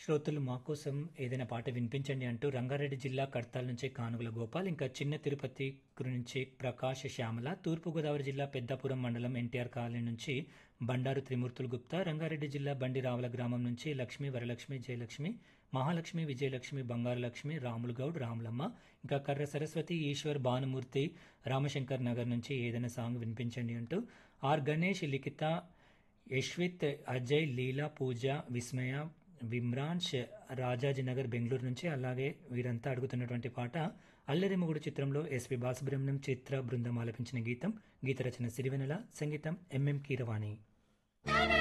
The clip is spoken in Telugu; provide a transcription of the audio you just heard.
శ్రోతలు మా కోసం ఏదైనా పాట వినిపించండి అంటూ రంగారెడ్డి జిల్లా కడతాల నుంచి కానుగుల గోపాల్ ఇంకా చిన్న తిరుపతి నుంచి ప్రకాశ్ శ్యామల తూర్పుగోదావరి జిల్లా పెద్దాపురం మండలం ఎన్టీఆర్ కాలనీ నుంచి బండారు త్రిమూర్తులు గుప్తా రంగారెడ్డి జిల్లా బండి రావుల గ్రామం నుంచి లక్ష్మి వరలక్ష్మి జయలక్ష్మి మహాలక్ష్మి విజయలక్ష్మి బంగారు లక్ష్మి రాములు గౌడ్ రాములమ్మ ఇంకా కర్ర సరస్వతి ఈశ్వర్ భానుమూర్తి రామశంకర్ నగర్ నుంచి ఏదైనా సాంగ్ వినిపించండి అంటూ ఆర్ గణేష్ లిఖిత యశ్విత్ అజయ్ లీలా పూజ విస్మయ విమ్రాన్ష్ రాజాజీనగర్ బెంగళూరు నుంచి అలాగే వీరంతా అడుగుతున్నటువంటి పాట అల్లరిముగుడు చిత్రంలో ఎస్పి బాలసుబ్రహ్మణ్యం చిత్ర బృందం ఆలపించిన గీతం గీత రచన సిరివెనెల సంగీతం ఎంఎం కీరవాణి